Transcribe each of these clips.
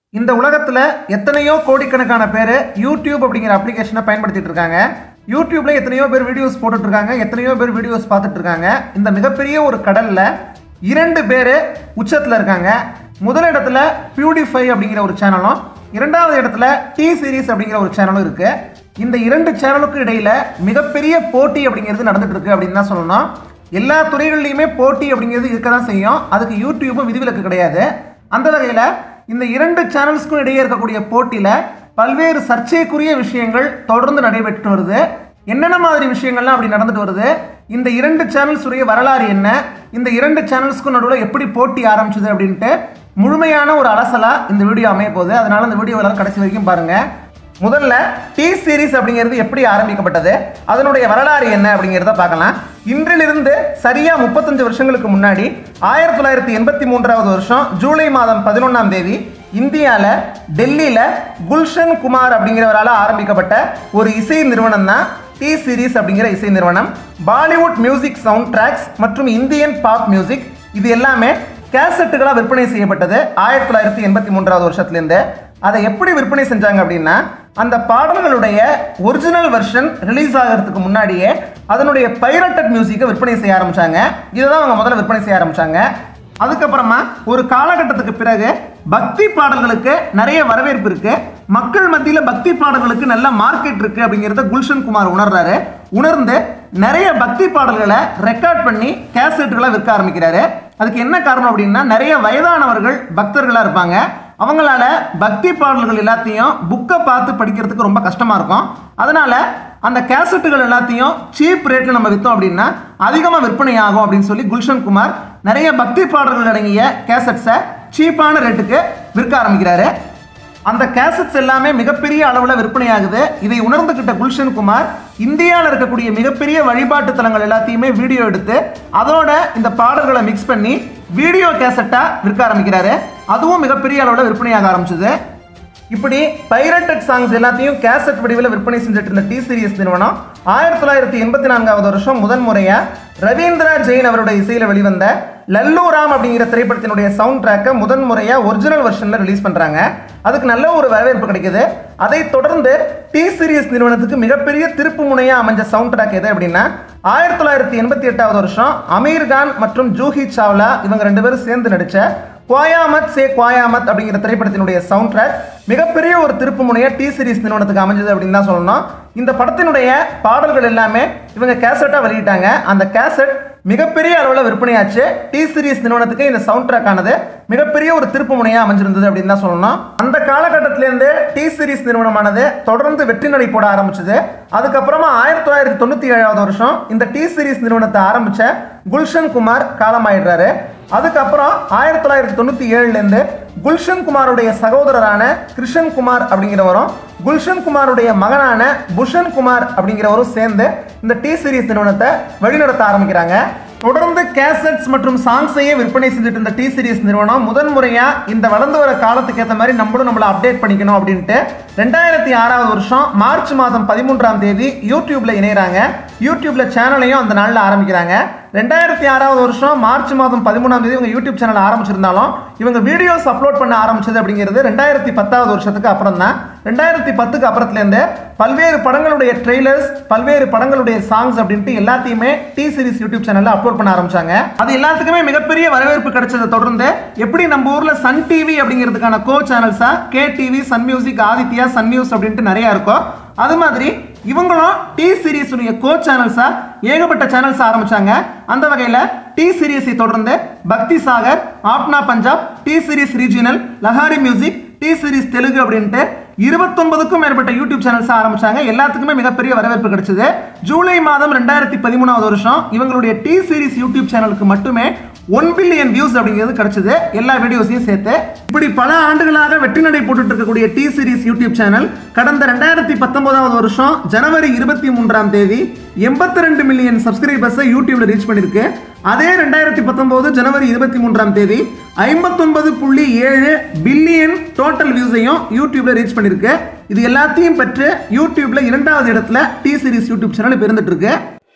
இந்த உலகத்தில் எத்தனையோ கோடிக்கணக்கான பேர் யூடியூப் அப்படிங்கிற அப்ளிகேஷனை பயன்படுத்திட்டு இருக்காங்க யூடியூப்ல எத்தனையோ பேர் வீடியோஸ் போட்டுட்டு இருக்காங்க எத்தனையோ பேர் வீடியோஸ் பார்த்துட்டு இருக்காங்க இந்த மிகப்பெரிய ஒரு கடல்ல இரண்டு பேர் உச்சத்தில் இருக்காங்க முதல் இடத்துல பியூடிஃபை அப்படிங்கிற ஒரு சேனலும் இரண்டாவது இடத்துல டி சீரிஸ் அப்படிங்கிற ஒரு சேனலும் இருக்கு இந்த இரண்டு சேனலுக்கு இடையில மிகப்பெரிய போட்டி அப்படிங்கிறது நடந்துட்டு இருக்கு அப்படின்னு தான் சொல்லணும் எல்லா துறைகள்லையுமே போட்டி அப்படிங்கிறது இருக்க தான் செய்யும் அதுக்கு யூடியூபும் விதிவிலக்கு கிடையாது அந்த வகையில் இந்த இரண்டு சேனல்ஸ்க்கும் இடையே இருக்கக்கூடிய போட்டியில் பல்வேறு சர்ச்சைக்குரிய விஷயங்கள் தொடர்ந்து நடைபெற்று வருது என்னென்ன மாதிரி விஷயங்கள்லாம் அப்படி நடந்துட்டு வருது இந்த இரண்டு சேனல்ஸ் உடைய வரலாறு என்ன இந்த இரண்டு சேனல்ஸ்க்கும் நடுவில் எப்படி போட்டி ஆரம்பிச்சது அப்படின்ட்டு முழுமையான ஒரு அலசலா இந்த வீடியோ அமைய போகுது அதனால இந்த வீடியோ எல்லாரும் கடைசி வரைக்கும் பாருங்க முதல்ல டி சீரிஸ் அப்படிங்கிறது எப்படி ஆரம்பிக்கப்பட்டது அதனுடைய வரலாறு என்ன அப்படிங்கிறத பார்க்கலாம் இன்றிலிருந்து சரியா முப்பத்தஞ்சு வருஷங்களுக்கு முன்னாடி ஆயிரத்தி தொள்ளாயிரத்தி எண்பத்தி மூன்றாவது வருஷம் ஜூலை மாதம் பதினொன்றாம் தேதி இந்தியாவில் டெல்லியில் குல்ஷன் குமார் அப்படிங்கிறவரால் ஆரம்பிக்கப்பட்ட ஒரு இசை நிறுவனம் தான் டி சீரிஸ் அப்படிங்கிற இசை நிறுவனம் பாலிவுட் மியூசிக் சவுண்ட் ட்ராக்ஸ் மற்றும் இந்தியன் பாப் மியூசிக் இது எல்லாமே கேசட்டுகளாக விற்பனை செய்யப்பட்டது ஆயிரத்தி தொள்ளாயிரத்தி எண்பத்தி மூன்றாவது வருஷத்துலேருந்து அதை எப்படி விற்பனை செஞ்சாங்க அப்படின்னா அந்த பாடல்களுடைய ஒரிஜினல் வெர்ஷன் ரிலீஸ் ஆகிறதுக்கு முன்னாடியே அதனுடைய பைரட்டட் மியூசிக்கை விற்பனை செய்ய ஆரம்பிச்சாங்க இதை தான் அவங்க முதல்ல விற்பனை செய்ய ஆரம்பிச்சாங்க அதுக்கப்புறமா ஒரு காலகட்டத்துக்கு பிறகு பக்தி பாடல்களுக்கு நிறைய வரவேற்பு இருக்கு மக்கள் மத்தியில் பக்தி பாடல்களுக்கு நல்ல மார்க்கெட் இருக்கு அப்படிங்கிறத குல்ஷன் குமார் உணர்றாரு உணர்ந்து நிறைய பக்தி பாடல்களை ரெக்கார்ட் பண்ணி கேசட்டுகளை விற்க ஆரம்பிக்கிறாரு அதுக்கு என்ன காரணம் அப்படின்னா நிறைய வயதானவர்கள் பக்தர்களாக இருப்பாங்க அவங்களால பக்தி பாடல்கள் எல்லாத்தையும் புக்கை பார்த்து படிக்கிறதுக்கு ரொம்ப கஷ்டமாக இருக்கும் அதனால அந்த கேசட்டுகள் எல்லாத்தையும் சீப் ரேட்டில் நம்ம விற்றோம் அப்படின்னா அதிகமாக விற்பனை ஆகும் அப்படின்னு சொல்லி குல்ஷன் குமார் நிறைய பக்தி பாடல்கள் அடங்கிய கேசட்ஸை சீப்பான ரேட்டுக்கு விற்க ஆரம்பிக்கிறாரு அந்த கேசட்ஸ் எல்லாமே மிகப்பெரிய அளவில் விற்பனையாகுது இதை உணர்ந்துகிட்ட குல்ஷன் குமார் இந்தியாவில் இருக்கக்கூடிய மிகப்பெரிய வழிபாட்டு தலங்கள் எல்லாத்தையுமே வீடியோ எடுத்து அதோட இந்த பாடல்களை மிக்ஸ் பண்ணி வீடியோ கேசட்டாக விற்க ஆரம்பிக்கிறாரு அதுவும் மிகப்பெரிய அளவில் விற்பனையாக ஆரம்பிச்சது இப்படி பைரட்டட் சாங்ஸ் எல்லாத்தையும் கேசட் வடிவில் விற்பனை செஞ்சுட்டு இருந்த டி சீரியஸ் நிறுவனம் ஆயிரத்தி தொள்ளாயிரத்தி எண்பத்தி நான்காவது வருஷம் முதன் முறையாக ரவீந்திரா ஜெயின் அவருடைய இசையில் வெளிவந்த லல்லு ராம் அப்படிங்கிற திரைப்படத்தினுடைய சவுண்ட் ட்ராக்கை முதன் முறையாக ஒரிஜினல் வெர்ஷனில் ரிலீஸ் பண்ணுறாங்க அதுக்கு நல்ல ஒரு வரவேற்பு கிடைக்குது அதை தொடர்ந்து டி சீரியஸ் நிறுவனத்துக்கு மிகப்பெரிய திருப்பு முனையாக அமைஞ்ச சவுண்ட் ட்ராக் எது அப்படின்னா ஆயிரத்தி தொள்ளாயிரத்தி எண்பத்தி எட்டாவது வருஷம் அமீர் கான் மற்றும் ஜூஹி சாவ்லா இவங்க ரெண்டு பேரும் சேர்ந்து நடித்த குவாயாமத் சே குவாயாமத் அப்படிங்கிற திரைப்படத்தினுடைய சவுண்ட் ட்ராக் மிகப்பெரிய ஒரு திருப்பு முனையை டி சீரிஸ் நிறுவனத்துக்கு அமைஞ்சது அப்படின்னு தான் சொல்லணும் இந்த படத்தினுடைய பாடல்கள் எல்லாமே இவங்க கேசட்டாக வெளியிட்டாங்க அந்த கேசட் மிகப்பெரிய அளவில் விற்பனையாச்சு டி சீரிஸ் நிறுவனத்துக்கு இந்த சவுண்ட் ட்ராக் ஆனது மிகப்பெரிய ஒரு திருப்பு முனையாக அமைஞ்சிருந்தது அப்படின்னு தான் சொல்லணும் அந்த காலகட்டத்திலேருந்து டி சீரிஸ் நிறுவனமானது தொடர்ந்து வெற்றி நடை போட ஆரம்பிச்சது அதுக்கப்புறமா ஆயிரத்தி தொள்ளாயிரத்தி தொண்ணூற்றி ஏழாவது வருஷம் இந்த டி சீரிஸ் நிறுவனத்தை ஆரம்பிச்ச குல்ஷன் குமார் காலமாயிடுறாரு அதுக்கப்புறம் ஆயிரத்தி தொள்ளாயிரத்தி தொண்ணூற்றி ஏழுலேருந்து குல்ஷன் குமாருடைய சகோதரரான கிருஷன் குமார் அப்படிங்கிறவரும் குல்ஷன் குமாருடைய மகனான புஷன் குமார் அப்படிங்கிறவரும் சேர்ந்து இந்த டி சீரிஸ் நிறுவனத்தை வழிநடத்த ஆரம்பிக்கிறாங்க தொடர்ந்து கேசட்ஸ் மற்றும் சாங்ஸையே விற்பனை செஞ்சுட்டு இருந்த டி சீரிஸ் நிறுவனம் முதன் முறையாக இந்த வளர்ந்து வர காலத்துக்கு ஏற்ற மாதிரி நம்மளும் நம்மளை அப்டேட் பண்ணிக்கணும் அப்படின்ட்டு ரெண்டாயிரத்தி ஆறாவது வருஷம் மார்ச் மாதம் பதிமூன்றாம் தேதி யூடியூப்ல இணைகிறாங்க யூடியூப்ல சேனலையும் அந்த நாளில் ஆரம்பிக்கிறாங்க ரெண்டாயிரத்தி ஆறாவது வருஷம் மார்ச் மாதம் பதிமூணாம் தேதி இவங்க யூடியூப் சேனல் ஆரம்பிச்சிருந்தாலும் இவங்க வீடியோஸ் அப்லோட் பண்ண ஆரம்பிச்சது அப்படிங்கிறது ரெண்டாயிரத்தி பத்தாவது வருஷத்துக்கு அப்புறம் தான் ரெண்டாயிரத்தி பத்துக்கு அப்புறத்துலேருந்து பல்வேறு படங்களுடைய ட்ரெய்லர்ஸ் பல்வேறு படங்களுடைய சாங்ஸ் அப்படின்ட்டு எல்லாத்தையுமே டி சீரிஸ் யூடியூப் சேனலில் அப்லோட் பண்ண ஆரம்பிச்சாங்க அது எல்லாத்துக்குமே மிகப்பெரிய வரவேற்பு கிடைச்சதை தொடர்ந்து எப்படி நம்ம ஊரில் சன் டிவி அப்படிங்கிறதுக்கான கோ சேனல்ஸா K TV Sun Music Aditya Sun News அப்படின்ட்டு நிறையா இருக்கும் அது மாதிரி இவங்களும் டி சீரிஸ் உடைய கோ சேனல்ஸா ஏகப்பட்ட சேனல்ஸ் ஆரம்பிச்சாங்க அந்த வகையில் டி சீரிஸை தொடர்ந்து Bhakti Sagar Apna Punjab T Series regional Lahari music T Series Telugu அப்படின்ட்டு இருபத்தொன்பதுக்கும் மேற்பட்ட யூடியூப் சேனல்ஸ் ஆரம்பிச்சாங்க எல்லாத்துக்குமே மிகப்பெரிய வரவேற்பு கிடைச்சது ஜூலை மாதம் ரெண்டாயிரத்தி பதிமூணாவது வருஷம் இவங்களுடைய டி சீரிஸ் யூடியூப் சேனலுக்கு மட்டுமே ஒன் பில்லியன் வியூஸ் அப்படிங்கிறது கிடைச்சது எல்லா வீடியோஸையும் சேர்த்து இப்படி பல ஆண்டுகளாக வெற்றி நடை போட்டுட்டு இருக்கக்கூடிய டி சீரிஸ் யூடியூப் சேனல் கடந்த ரெண்டாயிரத்தி பத்தொன்பதாவது வருஷம் ஜனவரி இருபத்தி மூன்றாம் தேதி எண்பத்தி ரெண்டு மில்லியன் சப்ஸ்கிரைபர்ஸை யூடியூப்ல ரீச் பண்ணிருக்கு அதே ரெண்டாயிரத்தி பத்தொன்பது ஜனவரி இருபத்தி மூன்றாம் தேதி ஐம்பத்தொன்பது புள்ளி ஏழு பில்லியன் டோட்டல் வியூஸையும் யூடியூப்ல ரீச் பண்ணிருக்கு இது எல்லாத்தையும் பெற்று யூடியூப்ல இரண்டாவது இடத்துல டி சீரிஸ் யூடியூப் சேனல் இப்போ இருந்துட்டு இருக்கு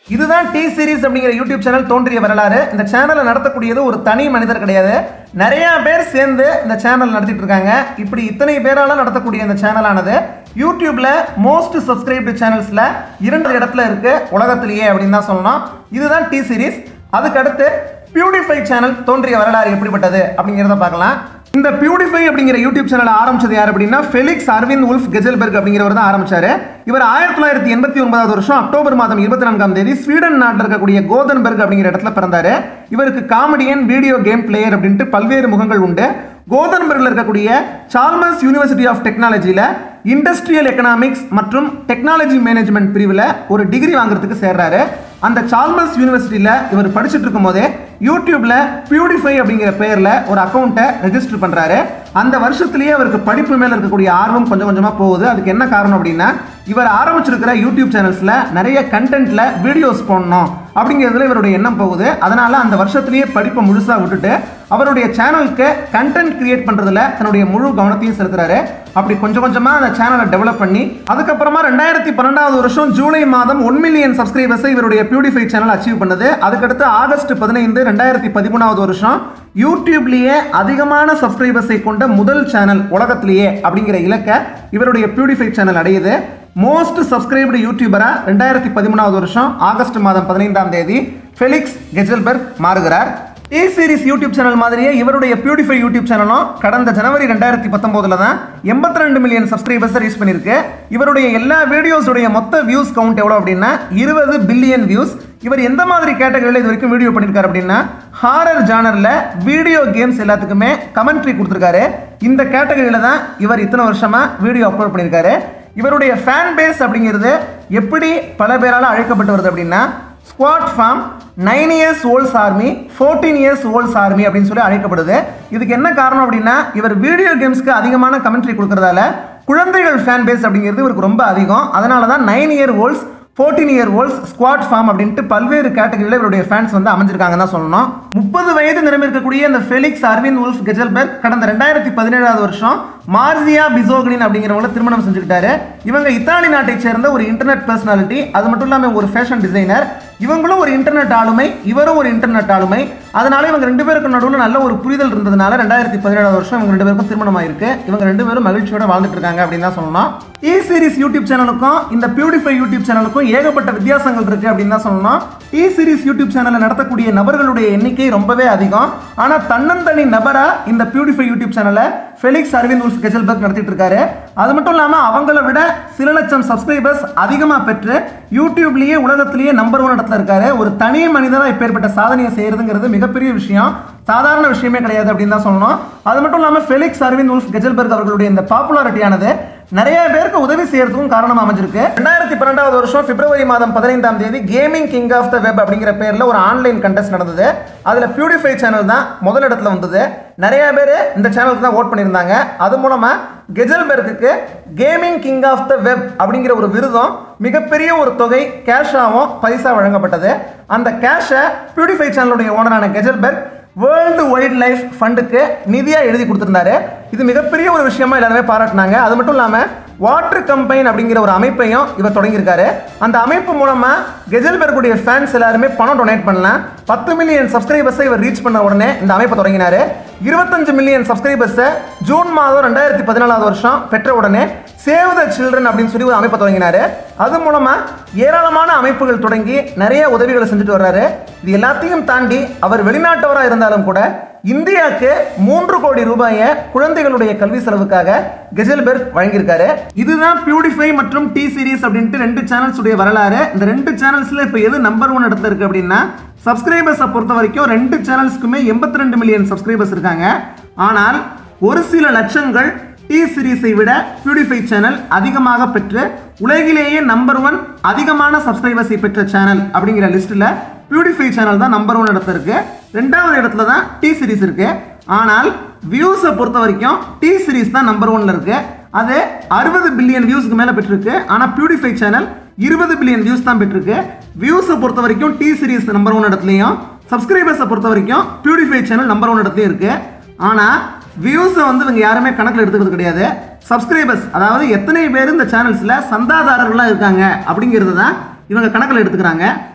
இதுதான் டி சீரிஸ் அப்படிங்கிற யூடியூப் சேனல் தோன்றிய வரலாறு இந்த சேனலை நடத்தக்கூடியது ஒரு தனி மனிதர் கிடையாது நிறைய பேர் சேர்ந்து இந்த சேனல் நடத்திட்டு இருக்காங்க இப்படி இத்தனை பேரால நடத்தக்கூடிய இந்த சேனலானது யூடியூப்ல மோஸ்ட் சப்ஸ்கிரைப்டு சேனல்ஸ்ல இரண்டு இடத்துல இருக்கு உலகத்திலேயே அப்படின்னு தான் சொல்லணும் இதுதான் டி சீரிஸ் அதுக்கு அடுத்து பியூட்டிஃபை சேனல் தோன்றிய வரலாறு எப்படிப்பட்டது அப்படிங்கிறத பார்க்கலாம் இந்த பியூட்டிஃபை அப்படிங்கிற யூடியூப் சேனல் ஆரம்பிச்சது யார் அப்படின்னா ஃபெலிக்ஸ் அரவிந்த் உல்ஃப் கெஜல்பெர்க் அப்படிங்கிறவர் தான் ஆரம்பிச்சாரு இவர் ஆயிரத்தி தொள்ளாயிரத்தி எண்பத்தி ஒன்பதாவது வருஷம் அக்டோபர் மாதம் இருபத்தி நான்காம் தேதி ஸ்வீடன் நாட்டில் இருக்கக்கூடிய கோதன்பெர்க் அப்படிங்கிற இடத்துல பிறந்தாரு இவருக்கு காமெடியன் வீடியோ கேம் பிளேயர் அப்படின்ட்டு பல்வேறு முகங்கள் உண்டு கோதன்பெர்கில் இருக்கக்கூடிய சார்மஸ் யூனிவர்சிட்டி ஆஃப் டெக்னாலஜியில் இண்டஸ்ட்ரியல் எக்கனாமிக்ஸ் மற்றும் டெக்னாலஜி மேனேஜ்மெண்ட் பிரிவில் ஒரு டிகிரி வாங்குறதுக்கு சேர்றாரு அந்த சார்மஸ் யூனிவர்சிட்டியில் இவர் படிச்சுட்டு இருக்கும் போதே யூடியூப்ல பியூட்டிஃபை அப்படிங்கிற பெயரில் ஒரு அக்கௌண்ட்டை ரெஜிஸ்டர் பண்ணுறாரு அந்த வருஷத்துலேயே அவருக்கு படிப்பு மேலே இருக்கக்கூடிய ஆர்வம் கொஞ்சம் கொஞ்சமாக போகுது அதுக்கு என்ன காரணம் அப்படின்னா இவர் ஆரம்பிச்சிருக்கிற யூடியூப் சேனல்ஸில் நிறைய கண்டென்ட்ல வீடியோஸ் போடணும் அப்படிங்கிறதுல இவருடைய எண்ணம் போகுது அதனால அந்த வருஷத்துலேயே படிப்பை முழுசாக விட்டுட்டு அவருடைய சேனலுக்கு கண்டென்ட் கிரியேட் பண்ணுறதுல தன்னுடைய முழு கவனத்தையும் செலுத்துறாரு அப்படி கொஞ்சம் கொஞ்சமாக அந்த சேனலை டெவலப் பண்ணி அதுக்கப்புறமா ரெண்டாயிரத்தி பன்னெண்டாவது வருஷம் ஜூலை மாதம் ஒன் மில்லியன் சப்ஸ்கிரைபர்ஸை இவருடைய பியூட்டிஃபை சேனல் அச்சீவ் பண்ணுது அதுக்கடுத்து ஆகஸ்ட் பதினைந்து ரெண்டாயிரத்தி பதிமூணாவது வருஷம் யூடியூப்லேயே அதிகமான சப்ஸ்கிரைபர்ஸை கொண்ட முதல் சேனல் உலகத்திலேயே அப்படிங்கிற இலக்கை இவருடைய பியூட்டிஃபை சேனல் அடையுது மோஸ்ட் சப்ஸ்கிரைப்டு யூடியூபரா ரெண்டாயிரத்தி பதிமூணாவது வருஷம் ஆகஸ்ட் மாதம் பதினைந்தாம் தேதி ஃபெலிக்ஸ் கெஜல்பர்க் மாறுகிறார் ஏ சீரிஸ் யூடியூப் சேனல் மாதிரியே இவருடைய பியூட்டிஃபை யூடியூப் சேனலும் கடந்த ஜனவரி ரெண்டாயிரத்தி பத்தொம்போதுல தான் எண்பத்தி ரெண்டு மில்லியன் சப்ஸ்கிரைபர்ஸ் ரீச் பண்ணியிருக்கு இவருடைய எல்லா வீடியோஸுடைய மொத்த வியூஸ் கவுண்ட் எவ்வளோ அப்படின்னா இருபது பில்லியன் வியூஸ் இவர் எந்த மாதிரி கேட்டகரியில் இது வரைக்கும் வீடியோ பண்ணியிருக்காரு அப்படின்னா ஹாரர் ஜானரில் வீடியோ கேம்ஸ் எல்லாத்துக்குமே கமெண்ட்ரி கொடுத்துருக்காரு இந்த கேட்டகரியில் தான் இவர் இத்தனை வருஷமாக வீடியோ அப்லோட் பண்ணியிருக்காரு இவருடைய ஃபேன் பேஸ் அப்படிங்கிறது எப்படி பல பேரால் அழைக்கப்பட்டு வருது அப்படின்னா squad form nine years olds army fourteen years olds army அப்படின்னு சொல்லி அழைக்கப்படுது இதுக்கு என்ன காரணம் அப்படின்னா இவர் வீடியோ கேம்ஸ்க்கு அதிகமான கமெண்ட்ரி கொடுக்கறதால குழந்தைகள் ஃபேன் பேஸ் அப்படிங்கிறது இவருக்கு ரொம்ப அதிகம் அதனால தான் nine year olds fourteen year olds squad form அப்படின்ட்டு பல்வேறு கேட்டகரியில் இவருடைய ஃபேன்ஸ் வந்து அமைஞ்சிருக்காங்கன்னு தான் சொல்லணும் முப்பது வயது நிரம்பியிருக்கக்கூடிய இந்த ஃபெலிக்ஸ் அரவிந்த் உல்ஃப் கெஜல்பெர்க் கடந்த ரெண்டாயிரத்தி பதினேழாவது வருஷம் மார்சியா பிசோகனின் அப்படிங்கிறவங்கள திருமணம் செஞ்சுக்கிட்டாரு இவங்க இத்தாலி நாட்டை சேர்ந்த ஒரு இன்டர்நெட் பர்சனாலிட்டி அது மட்டும் இல்லாமல் ஒரு ஃபேஷன் டிசைனர் இவங்களும் ஒரு இன்டர்நெட் ஆளுமை இவரும் ஒரு இன்டர்நெட் ஆளுமை அதனால இவங்க ரெண்டு பேருக்கு நடுவில் நல்ல ஒரு புரிதல் இருந்ததுனால ரெண்டாயிரத்தி பதினேழாவது வருஷம் இவங்க ரெண்டு பேருக்கும் திருமணம் ஆயிருக்கு இவங்க ரெண்டு பேரும் மகிழ்ச்சியோட வாழ்ந்துட்டு இருக்காங்க அப்படின்னு தான் சொல்லணும் இ சீரிஸ் யூடியூப் சேனலுக்கும் இந்த பியூட்டிஃபை யூடியூப் சேனலுக்கும் ஏகப்பட்ட வித்தியாசங்கள் இருக்கு அப்படின்னு தான் சொல்லணும் இ சீரிஸ் யூடியூப் சேனலை நடத்தக்கூடிய நபர்களுடைய எண்ணிக்கை ரொம்பவே அதிகம் ஆனால் தன்னந்தனி நபரா இந்த பியூட்டிஃபை யூடியூப் சேனலை ஃபெலிக்ஸ் அரவிந்த் உல்ஃப் கெஜல்பர்க் நடத்திட்டு இருக்காரு அது மட்டும் இல்லாமல் அவங்கள விட சில லட்சம் சப்ஸ்கிரைபர்ஸ் அதிகமாக பெற்று யூடியூப்லேயே உலகத்திலேயே நம்பர் ஒன் இடத்துல இருக்காரு ஒரு தனி மனிதனாக இப்பேற்பட்ட சாதனையை செய்யறதுங்கிறது மிகப்பெரிய விஷயம் சாதாரண விஷயமே கிடையாது அப்படின்னு தான் சொல்லணும் அது மட்டும் இல்லாமல் ஃபெலிக்ஸ் அரவிந்த் உல்ஃப் கெஜல்பர்க் அவர்களுடைய இந்த பாப்புலாரிட்டியானது நிறைய பேருக்கு உதவி செய்யறதுக்கும் காரணம் அமைஞ்சிருக்கு ரெண்டாயிரத்தி பன்னெண்டாவது வருஷம் பிப்ரவரி மாதம் பதினைந்தாம் தேதி gaming king of the web அப்படிங்கிற பேர்ல ஒரு ஆன்லைன் கண்டெஸ்ட் நடந்தது அதுல பியூட்டிஃபை சேனல் தான் முதல் இடத்துல வந்தது நிறைய பேர் இந்த சேனலுக்கு தான் ஓட் பண்ணியிருந்தாங்க அது மூலமா கெஜல்பெர்க்கு gaming king of the web அப்படிங்கிற ஒரு விருதும் மிகப்பெரிய ஒரு தொகை கேஷாகவும் பரிசா வழங்கப்பட்டது அந்த கேஷை பியூட்டிஃபை சேனலுடைய ஓனரான கெஜல்பெர்க் வேர்ல்டு வைல்ட் லைஃப் ஃபண்டுக்கு நிதியாக எழுதி கொடுத்துருந்தாரு இது மிகப்பெரிய ஒரு விஷயமா எல்லாருமே பாராட்டினாங்க அது மட்டும் இல்லாமல் வாட்டர் கம்பைன் அப்படிங்கிற ஒரு அமைப்பையும் இவர் தொடங்கியிருக்காரு அந்த அமைப்பு மூலமாக கெஜல்பெர்குடைய ஃபேன்ஸ் எல்லாருமே பணம் டொனேட் பண்ணலாம் பத்து மில்லியன் சப்ஸ்கிரைபர்ஸை இவர் ரீச் பண்ண உடனே இந்த அமைப்பை தொடங்கினாரு இருபத்தஞ்சு மில்லியன் சப்ஸ்கிரைபர்ஸை ஜூன் மாதம் ரெண்டாயிரத்தி பதினாலாவது வருஷம் பெற்ற உடனே சேவ் த சில்ட்ரன் அப்படின்னு சொல்லி ஒரு அமைப்பை தொடங்கினாரு அது மூலமா ஏராளமான அமைப்புகள் தொடங்கி நிறைய உதவிகளை செஞ்சுட்டு வர்றாரு இது எல்லாத்தையும் தாண்டி அவர் வெளிநாட்டவராக இருந்தாலும் கூட இந்தியாவுக்கு மூன்று கோடி ரூபாயை குழந்தைகளுடைய கல்வி செலவுக்காக கெஜல்பெர்க் வழங்கியிருக்காரு இதுதான் பியூட்டிஃபை மற்றும் டி சீரிஸ் அப்படின்ட்டு ரெண்டு சேனல்ஸ் உடைய வரலாறு இந்த ரெண்டு சேனல்ஸ்ல இப்போ எது நம்பர் ஒன் இடத்துல இருக்கு அப்படின்னா சப்ஸ்கிரைபர்ஸை பொறுத்த வரைக்கும் ரெண்டு சேனல்ஸ்க்குமே எண்பத்தி ரெண்டு மில்லியன் சப்ஸ்கிரைபர்ஸ் இருக்காங்க ஆனால் ஒரு சில லட்சங்கள் டி சீரிஸை விட பியூட்டிஃபை சேனல் அதிகமாக பெற்று உலகிலேயே நம்பர் ஒன் அதிகமான சப்ஸ்கிரைபர்ஸை பெற்ற சேனல் அப்படிங்கிற லிஸ்ட்டில் பியூட்டிஃபை சேனல் தான் நம்பர் ஒன் இடத்துல இருக்கு ரெண்டாவது இடத்துல தான் டி சீரிஸ் இருக்கு ஆனால் வியூஸை பொறுத்த வரைக்கும் டி சீரிஸ் தான் நம்பர் ஒன்ல இருக்கு அது அறுபது பில்லியன் வியூஸ்க்கு மேலே பெற்றிருக்கு ஆனால் பியூட்டிஃபை சேனல் இருபது பில்லியன் வியூஸ் தான் பெற்றிருக்கு வியூஸை பொறுத்த வரைக்கும் டி சீரிஸ் நம்பர் ஒன் இடத்துலையும் சப்ஸ்கிரைபர்ஸை பொறுத்த வரைக்கும் பியூட்டிஃபை சேனல் நம்பர் ஒன் இடத்துலையும் இருக்கு ஆனால் வியூஸை வந்து இவங்க யாருமே கணக்கில் எடுத்துக்கிறது கிடையாது சப்ஸ்கிரைபர்ஸ் அதாவது எத்தனை பேர் இந்த சேனல்ஸில் சந்தாதாரர்களாக இருக்காங்க அப்படிங்கிறது தான் இவங்க கணக்கில் எடுத்துக்கிறாங்க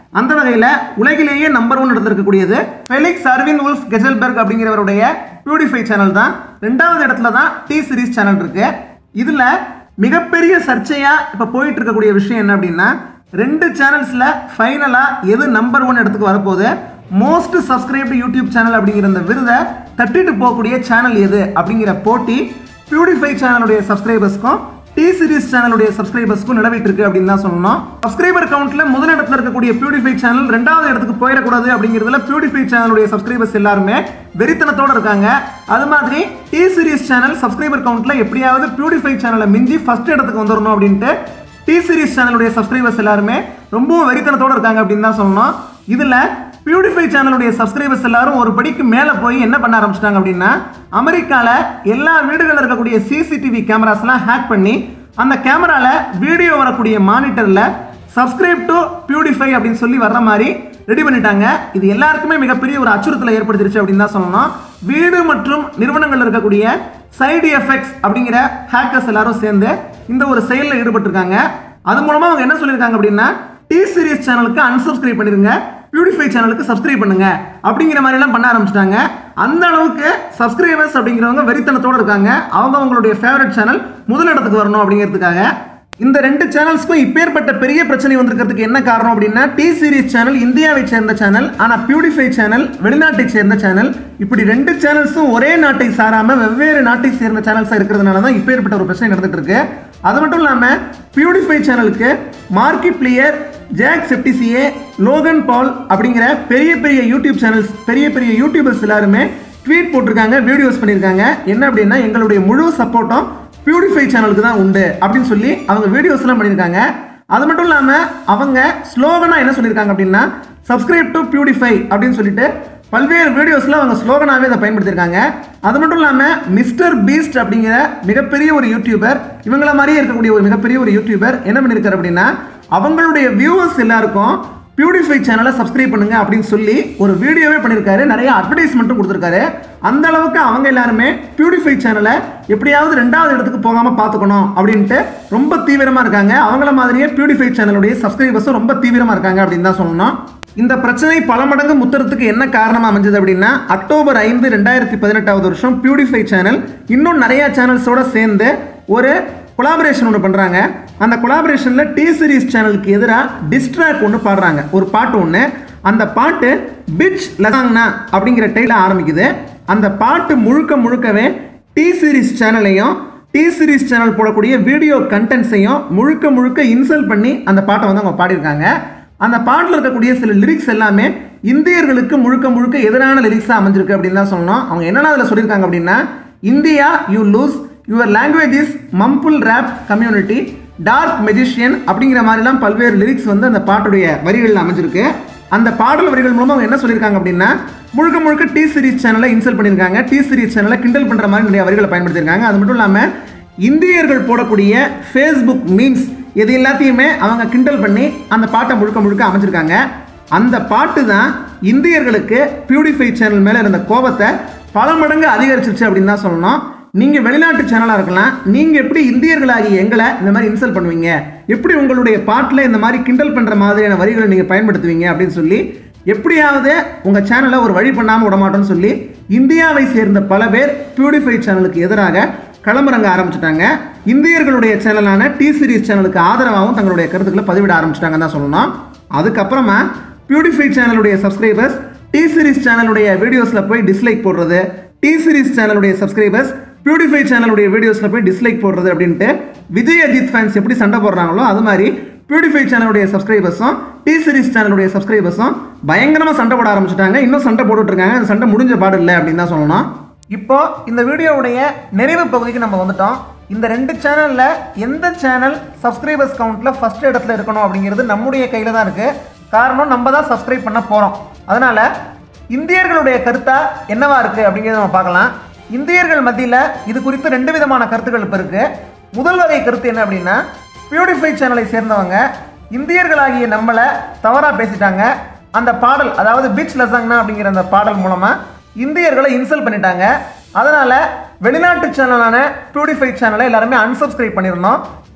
அந்த வகையில் உலகிலேயே நம்பர் ஒன் இருந்திருக்கக்கூடியது ஃபெலிக்ஸ் அர்வின் உல்ஃப் கெசல்பர்க் அப்படிங்கிறவருடைய பியூட்டிஃபை சேனல் தான் ரெண்டாவது இடத்துல தான் டி சீரிஸ் சேனல் இருக்கு இதுல மிகப்பெரிய சர்ச்சையா இப்ப போயிட்டு இருக்கக்கூடிய விஷயம் என்ன அப்படின்னா ரெண்டு சேனல்ஸ்ல ஃபைனலா எது நம்பர் ஒன் இடத்துக்கு வரப்போகுது மோஸ்ட் சப்ஸ்கிரைப்டு யூடியூப் சேனல் அப்படிங்கிற இந்த விருதை தட்டிட்டு போகக்கூடிய சேனல் எது அப்படிங்கிற போட்டி பியூட்டிஃபை சேனலுடைய சப்ஸ்கிரைபர்ஸ்க்கும் டி சீரிஸ் சேனலுடைய சப்ஸ்கிரைபர்ஸ்க்கும் நிலவிட்டு இருக்கு அப்படின்னு தான் சொல்லணும் சப்ஸ்கிரைபர் கவுண்ட்ல முதலிடத்துல இருக்கக்கூடிய பியூட்டிஃபை சேனல் ரெண்டாவது இடத்துக்கு போயிடக்கூடாது அப்படிங்கிறதுல பியூட்டிஃபை சேனலுடைய சப்ஸ்கிரைபர்ஸ் எல்லாருமே வெறித்தனத்தோட இருக்காங்க அது மாதிரி டி சீரிஸ் சேனல் சப்ஸ்கிரைபர் கவுண்ட்ல எப்படியாவது பியூட்டிஃபை சேனலை மிஞ்சி ஃபர்ஸ்ட் இடத்துக்கு வந்துடணும் அப்படின்ட்டு டி சீரிஸ் சேனலுடைய சப்ஸ்கிரைபர்ஸ் எல்லாருமே ரொம்பவும் வெறித்தனத்தோட இருக்காங்க அப்படின்னு தான் சொல்லணும் இதுல பியூட்டிஃபை சேனலுடைய சப்ஸ்கிரைபர்ஸ் எல்லாரும் ஒரு படிக்கு மேலே போய் என்ன பண்ண ஆரம்பிச்சிட்டாங்க அப்படின்னா அமெரிக்கால எல்லா வீடுகளில் இருக்கக்கூடிய சிசிடிவி கேமராஸ்லாம் ஹேக் பண்ணி அந்த கேமரால வீடியோ வரக்கூடிய மானிட்டர்ல சப்ஸ்கிரைப் டு பியூட்டிஃபை அப்படின்னு சொல்லி வர்ற மாதிரி ரெடி பண்ணிட்டாங்க இது எல்லாருக்குமே மிகப்பெரிய ஒரு அச்சுறுத்தலை ஏற்படுத்திருச்சு அப்படின்னு தான் சொல்லணும் வீடு மற்றும் நிறுவனங்கள் இருக்கக்கூடிய சைடு எஃபெக்ட்ஸ் அப்படிங்கிற ஹேக்கர்ஸ் எல்லாரும் சேர்ந்து இந்த ஒரு செயலில் ஈடுபட்டிருக்காங்க அது மூலமா அவங்க என்ன சொல்லியிருக்காங்க அப்படின்னா டி சீரிஸ் சேனலுக்கு unsubscribe பண்ணிருங்க பியூட்டிஃபை சேனலுக்கு சப்ஸ்கிரைப் பண்ணுங்க அப்படிங்கிற மாதிரி எல்லாம் பண்ண ஆரம்பிச்சிட்டாங்க அந்த அளவுக்கு சப்ஸ்கிரைபர்ஸ் அப்படிங்கிறவங்க வெறித்தனத்தோட இருக்காங்க அவங்க அவங்களுடைய ஃபேவரட் சேனல் முதலிடத்துக்கு வரணும் அப்படிங்கிறதுக்காக இந்த ரெண்டு சேனல்ஸ்க்கும் இப்பேற்பட்ட பெரிய பிரச்சனை வந்திருக்கிறதுக்கு என்ன காரணம் அப்படின்னா டி சீரிஸ் சேனல் இந்தியாவை சேர்ந்த சேனல் ஆனால் பியூட்டிஃபை சேனல் வெளிநாட்டை சேர்ந்த சேனல் இப்படி ரெண்டு சேனல்ஸும் ஒரே நாட்டை சாராம வெவ்வேறு நாட்டை சேர்ந்த சேனல்ஸாக இருக்கிறதுனால தான் இப்பேற்பட்ட ஒரு பிரச்சனை நடந்துட்டு இருக்கு அது மட்டும் இல்லாமல் பியூட்டிஃபை சேனலுக்கு Markiplier Jacksepticeye Logan Paul அப்படிங்கிற பெரிய பெரிய யூடியூப் சேனல்ஸ் பெரிய பெரிய யூடியூபர்ஸ் எல்லாருமே ட்வீட் போட்டிருக்காங்க வீடியோஸ் பண்ணியிருக்காங்க என்ன அப்படின்னா எங்களுடைய முழு சப்போர்ட்டும் பியூட்டிஃபை சேனலுக்கு தான் உண்டு அப்படின்னு சொல்லி அவங்க வீடியோஸ்லாம் பண்ணியிருக்காங்க அது மட்டும் இல்லாமல் அவங்க ஸ்லோகனாக என்ன சொல்லியிருக்காங்க அப்படின்னா சப்ஸ்கிரைப் டு பியூட்டிஃபை அப்படின்னு சொல்லிட்டு பல்வேறு வீடியோஸில் அவங்க ஸ்லோகனாகவே இதை பயன்படுத்தியிருக்காங்க அது மட்டும் இல்லாமல் மிஸ்டர் பீஸ்ட் அப்படிங்கிற மிகப்பெரிய ஒரு யூடியூபர் இவங்கள மாதிரியே இருக்கக்கூடிய ஒரு மிகப்பெரிய ஒரு யூடியூபர் என்ன பண்ணியிருக்காரு அப்படின்னா அவங்களுடைய வியூவர்ஸ் எல்லாருக்கும் பியூட்டிஃபை சேனலை சப்ஸ்கிரைப் பண்ணுங்க அப்படின்னு சொல்லி ஒரு வீடியோவே பண்ணியிருக்காரு நிறைய அட்வர்டைஸ்மெண்ட்டும் கொடுத்துருக்காரு அந்த அளவுக்கு அவங்க எல்லாருமே பியூட்டிஃபை சேனலை எப்படியாவது ரெண்டாவது இடத்துக்கு போகாமல் பார்த்துக்கணும் அப்படின்ட்டு ரொம்ப தீவிரமாக இருக்காங்க அவங்கள மாதிரியே பியூட்டிஃபை சேனலுடைய சப்ஸ்கிரைபர்ஸும் ரொம்ப தீவிரமாக இருக்காங்க அப்படின்னு தான் சொல்லணும் இந்த பிரச்சனை பல மடங்கு முத்துறதுக்கு என்ன காரணமாக அமைஞ்சது அப்படின்னா அக்டோபர் ஐந்து ரெண்டாயிரத்தி பதினெட்டாவது வருஷம் பியூட்டிஃபை சேனல் இன்னும் நிறைய சேனல்ஸோட சேர்ந்து ஒரு கொலாபரேஷன் ஒன்று பண்ணுறாங்க அந்த கொலாபரேஷனில் டி சீரிஸ் சேனலுக்கு எதிராக டிஸ்ட்ராக் ஒன்று பாடுறாங்க ஒரு பாட்டு ஒன்று அந்த பாட்டு பிச் லசாங்னா அப்படிங்கிற டைல ஆரம்பிக்குது அந்த பாட்டு முழுக்க முழுக்கவே டி சீரிஸ் சேனலையும் டி சீரிஸ் சேனல் போடக்கூடிய வீடியோ கண்டென்ட்ஸையும் முழுக்க முழுக்க இன்சல்ட் பண்ணி அந்த பாட்டை வந்து அவங்க பாடியிருக்காங்க அந்த பாட்டில் இருக்கக்கூடிய சில லிரிக்ஸ் எல்லாமே இந்தியர்களுக்கு முழுக்க முழுக்க எதிரான லிரிக்ஸாக அமைஞ்சிருக்கு அப்படின்னு தான் சொல்லணும் அவங்க என்னென்ன அதில் சொல்லியிருக்காங்க அப்படின்னா India you lose your language is mumble rap community dark magician அப்படிங்கிற மாதிரிலாம் பல்வேறு லிரிக்ஸ் வந்து அந்த பாட்டுடைய வரிகளில் அமைஞ்சிருக்கு அந்த பாடல் வரிகள் மூலமாக அவங்க என்ன சொல்லியிருக்காங்க அப்படின்னா முழுக்க முழுக்க டி சீரிஸ் சேனலை இன்சல்ட் பண்ணியிருக்காங்க டி சீரிஸ் சேனலை கிண்டல் பண்ணுற மாதிரி நிறைய வரிகளை பயன்படுத்தியிருக்காங்க அது மட்டும் இல்லாமல் இந்தியர்கள் போடக்கூடிய ஃபேஸ்புக் மீம்ஸ் இது எல்லாத்தையுமே அவங்க கிண்டல் பண்ணி அந்த பாட்டை முழுக்க முழுக்க அமைச்சிருக்காங்க அந்த பாட்டு தான் இந்தியர்களுக்கு பியூட்டிஃபை சேனல் மேலே இருந்த கோபத்தை பல மடங்கு அதிகரிச்சிருச்சு அப்படின்னு தான் சொல்லணும் நீங்கள் வெளிநாட்டு சேனலாக இருக்கலாம் நீங்கள் எப்படி இந்தியர்களாகி எங்களை இந்த மாதிரி இன்சல்ட் பண்ணுவீங்க எப்படி உங்களுடைய பாட்டில் இந்த மாதிரி கிண்டல் பண்ணுற மாதிரியான வரிகளை நீங்கள் பயன்படுத்துவீங்க அப்படின்னு சொல்லி எப்படியாவது உங்கள் சேனலை ஒரு வழி பண்ணாமல் விடமாட்டோம்னு சொல்லி இந்தியாவை சேர்ந்த பல பேர் பியூட்டிஃபை சேனலுக்கு எதிராக களமிறங்க ஆரம்பிச்சிட்டாங்க இந்தியர்களுடைய சேனலான டி சீரிஸ் சேனலுக்கு ஆதரவாகவும் தங்களுடைய கருத்துக்களை பதிவிட ஆரம்பிச்சிட்டாங்கன்னு தான் சொல்லணும் அதுக்கப்புறமா பியூட்டிஃபை சேனலுடைய சப்ஸ்கிரைபர்ஸ் டி சீரிஸ் சேனலுடைய வீடியோஸில் போய் டிஸ்லைக் போடுறது டி சீரிஸ் சேனலுடைய சப்ஸ்கிரைபர்ஸ் பியூட்டிஃபை சேனலுடைய வீடியோஸில் போய் டிஸ்லைக் போடுறது அப்படின்ட்டு விஜய் அஜித் ஃபேன்ஸ் எப்படி சண்டை போடுறாங்களோ அது மாதிரி பியூட்டிஃபை சேனலுடைய சப்ஸ்கிரைபர்ஸும் டி சீரிஸ் சேனலுடைய சப்ஸ்கிரைபர்ஸும் பயங்கரமாக சண்டை போட ஆரம்பிச்சிட்டாங்க இன்னும் சண்டை போட்டுட்டு இருக்காங்க அந்த சண்டை முடிஞ்ச பாடு இல்லை அப்படின்னு தான் சொல்லணும் இப்போ இந்த வீடியோவுடைய நிறைவு பகுதிக்கு நம்ம வந்துட்டோம் இந்த ரெண்டு சேனலில் எந்த சேனல் சப்ஸ்கிரைபர்ஸ் கவுண்ட்டில் ஃபர்ஸ்ட் இடத்துல இருக்கணும் அப்படிங்கிறது நம்முடைய கையில் தான் இருக்குது காரணம் நம்ம தான் சப்ஸ்கிரைப் பண்ண போகிறோம் அதனால் இந்தியர்களுடைய கருத்தா என்னவா இருக்குது அப்படிங்கிறத நம்ம பார்க்கலாம் இந்தியர்கள் மத்தியில் இது குறித்து ரெண்டு விதமான கருத்துக்கள் இப்போ இருக்குது முதல் வகை கருத்து என்ன அப்படின்னா பியூட்டிஃபை சேனலை சேர்ந்தவங்க இந்தியர்களாகிய நம்மளை தவறாக பேசிட்டாங்க அந்த பாடல் அதாவது பீச் லசங்னா அப்படிங்கிற அந்த பாடல் மூலமாக இந்தியர்களை இன்சல்ட் பண்ணிட்டாங்க அதனால் வெளிநாட்டு சேனலான பியூட்டிஃபை சேனலை எல்லாருமே unsubscribe பண்ணியிருந்தோம்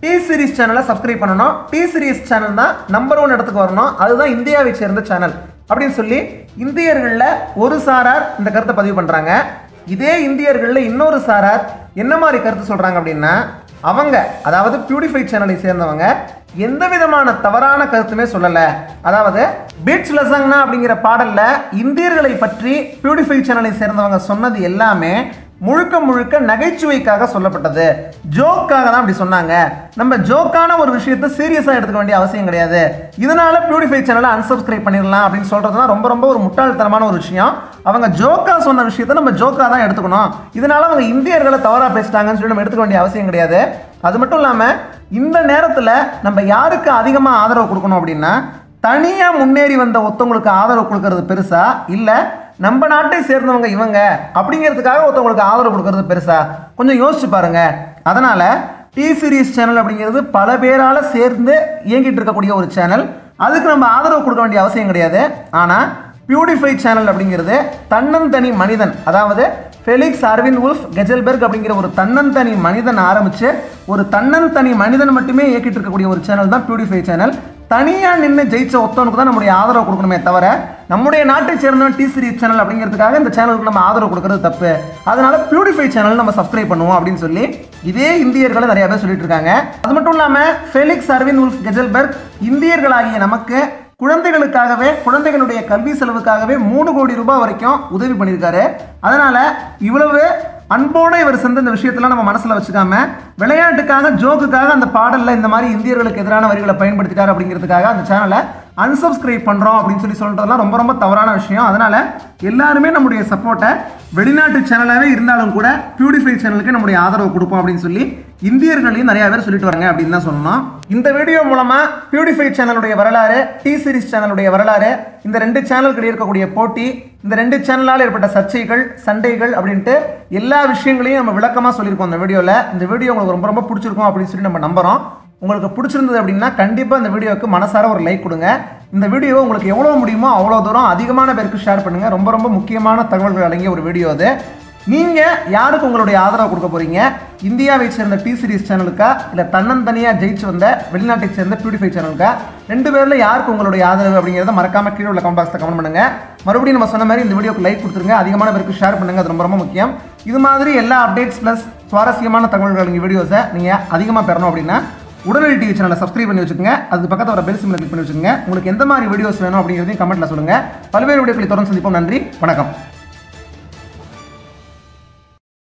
டி சீரிஸ் சேனலை சப்ஸ்கிரைப் பண்ணணும் டி சீரிஸ் சேனல் தான் நம்பர் ஒன் இடத்துக்கு வரணும் அதுதான் இந்தியாவை சேர்ந்த சேனல் அப்படின்னு சொல்லி இந்தியர்களில் ஒரு சாரார் இந்த கருத்தை பதிவு பண்ணுறாங்க இதே இந்தியர்களில் இன்னொரு சாரார் என்ன மாதிரி கருத்து சொல்கிறாங்க அப்படின்னா அவங்க அதாவது பியூரிஃபை சேனலை சேர்ந்தவங்க எந்த விதமான தவறான கருத்துமே சொல்லலை அதாவது பீச் லசங்னா அப்படிங்கிற பாடல்ல இந்தியர்களை பற்றி பியூரிஃபை சேனலை சேர்ந்தவங்க சொன்னது எல்லாமே முழுக்க முழுக்க நகைச்சுவைக்காக சொல்லப்பட்டது ஜோக்காக தான் அப்படி சொன்னாங்க நம்ம ஜோக்கான ஒரு விஷயத்தை சீரியஸாக எடுத்துக்க வேண்டிய அவசியம் கிடையாது இதனால பியூரிஃபை சேனலை அன்சப்ஸ்கிரைப் பண்ணிடலாம் அப்படின்னு சொல்றது தான் ரொம்ப ரொம்ப ஒரு முட்டாள்தனமான ஒரு விஷயம் அவங்க ஜோக்கா சொன்ன விஷயத்தை நம்ம ஜோக்கா தான் எடுத்துக்கணும் இதனால அவங்க இந்தியர்களை தவறாக பேசிட்டாங்கன்னு சொல்லி நம்ம எடுத்துக்க வேண்டிய அவசியம் கிடையாது அது மட்டும் இல்லாமல் இந்த நேரத்தில் நம்ம யாருக்கு அதிகமாக ஆதரவு கொடுக்கணும் அப்படின்னா தனியாக முன்னேறி வந்த ஒருத்தவங்களுக்கு ஆதரவு கொடுக்கறது பெருசா இல்லை நம்ம நாட்டை சேர்ந்தவங்க இவங்க அப்படிங்கிறதுக்காக ஒருத்தவங்களுக்கு ஆதரவு கொடுக்கறது பெருசா கொஞ்சம் யோசிச்சு பாருங்க அதனால டி சீரிஸ் சேனல் அப்படிங்கிறது பல பேரால சேர்ந்து இயங்கிட்டு இருக்கக்கூடிய ஒரு சேனல் அதுக்கு நம்ம ஆதரவு கொடுக்க வேண்டிய அவசியம் கிடையாது ஆனால் பியூரிஃபை சேனல் அப்படிங்கிறது தன்னந்தனி மனிதன் அதாவது ஃபெலிக்ஸ் அரவிந்த் உல்ஃப் கெஜல்பெர்க் அப்படிங்கிற ஒரு தன்னந்தனி மனிதன் ஆரம்பித்து ஒரு தன்னந்தனி மனிதன் மட்டுமே இயக்கிட்டு இருக்கக்கூடிய ஒரு சேனல் தான் பியூரிஃபை சேனல் தனியாக நின்று ஜெயிச்ச ஒருத்தவனுக்கு தான் நம்முடைய ஆதரவு கொடுக்கணுமே தவிர நம்முடைய நாட்டை சேர்ந்தவன் டி சீரிஸ் சேனல் அப்படிங்கிறதுக்காக இந்த சேனலுக்கு நம்ம ஆதரவு கொடுக்கறது தப்பு அதனால பியூரிஃபை சேனல் நம்ம சப்ஸ்கிரைப் பண்ணுவோம் அப்படின்னு சொல்லி இதே இந்தியர்களை நிறைய பேர் சொல்லிட்டு இருக்காங்க அது மட்டும் இல்லாமல் ஃபெலிக்ஸ் அரவிந்த் உல்ஃப் கெஜல்பெர்க் இந்தியர்களாகிய நமக்கு குழந்தைகளுக்காகவே குழந்தைகளுடைய கல்வி செலவுக்காகவே மூணு கோடி ரூபாய் வரைக்கும் உதவி பண்ணியிருக்காரு அதனால இவ்வளவு அன்போடு இவர் செஞ்ச இந்த விஷயத்தெல்லாம் நம்ம மனசில் வச்சுக்காம விளையாட்டுக்காக ஜோக்குக்காக அந்த பாடலில் இந்த மாதிரி இந்தியர்களுக்கு எதிரான வரிகளை பயன்படுத்திட்டார் அப்படிங்கிறதுக்காக அந்த சேனலை அன்சப்ஸ்கிரைப் பண்ணுறோம் அப்படின்னு சொல்லி சொல்கிறதெல்லாம் ரொம்ப ரொம்ப தவறான விஷயம் அதனால எல்லாருமே நம்முடைய சப்போர்ட்டை வெளிநாட்டு சேனலாகவே இருந்தாலும் கூட பியூரிஃபை சேனலுக்கு நம்முடைய ஆதரவு கொடுப்போம் அப்படின்னு சொல்லி இந்தியர்களையும் நிறைய பேர் சொல்லிட்டு வராங்க அப்படின்னு தான் சொல்லணும் இந்த வீடியோ மூலமா பியூரிஃபை சேனலுடைய வரலாறு டி சீரிஸ் சேனலுடைய வரலாறு இந்த ரெண்டு சேனலுக்கு இடையே இருக்கக்கூடிய போட்டி இந்த ரெண்டு சேனலால் ஏற்பட்ட சர்ச்சைகள் சண்டைகள் அப்படின்ட்டு எல்லா விஷயங்களையும் நம்ம விளக்கமாக சொல்லியிருக்கோம் இந்த வீடியோவில் இந்த வீடியோ உங்களுக்கு ரொம்ப ரொம்ப பிடிச்சிருக்கும் அப்படின்னு சொல்லி நம்ம நம்புகிறோம் உங்களுக்கு பிடிச்சிருந்தது அப்படின்னா கண்டிப்பாக இந்த வீடியோவுக்கு மனசார ஒரு லைக் கொடுங்க இந்த வீடியோவை உங்களுக்கு எவ்வளோ முடியுமோ அவ்வளோ தூரம் அதிகமான பேருக்கு ஷேர் பண்ணுங்கள் ரொம்ப ரொம்ப முக்கியமான தகவல்கள் அடங்கிய ஒரு வீடியோ அது நீங்கள் யாருக்கு உங்களுடைய ஆதரவு கொடுக்க போகிறீங்க இந்தியாவை சேர்ந்த டி சீரிஸ் சேனலுக்கா இல்லை தன்னந்தனியாக ஜெயிச்சு வந்த வெளிநாட்டை சேர்ந்த பியூரிஃபை சேனலுக்கா ரெண்டு பேரில் யாருக்கு உங்களுடைய ஆதரவு அப்படிங்கிறத மறக்காம கீழே உள்ள கமெண்ட் பாக்ஸில் கமெண்ட் பண்ணுங்க மறுபடியும் நம்ம சொன்ன மாதிரி இந்த வீடியோக்கு லைக் கொடுத்துருங்க அதிகமான பேருக்கு ஷேர் பண்ணுங்க அது ரொம்ப ரொம்ப முக்கியம் இது மாதிரி எல்லா அப்டேட்ஸ் ப்ளஸ் சுவாரஸ்யமான தகவல்கள் அடங்கிய வீடியோஸை நீங்கள் அதிகமாக பெறணும் அப்படின்னா உடனடி டிவி சேனலை சப்ஸ்கிரைப் பண்ணி வச்சுக்கோங்க அதுக்கு பக்கத்தில் வர பெல் சிம்மில் கிளிக் பண்ணி வச்சுக்கோங்க உங்களுக்கு எந்த மாதிரி வீடியோஸ் வேணும் அப்படிங்கிறதையும் கமெண்ட்டில் சொல்லுங்கள் பல்வேறு வீடியோக்களை தொடர்ந்து சந்திப்போம் நன்றி வணக்கம்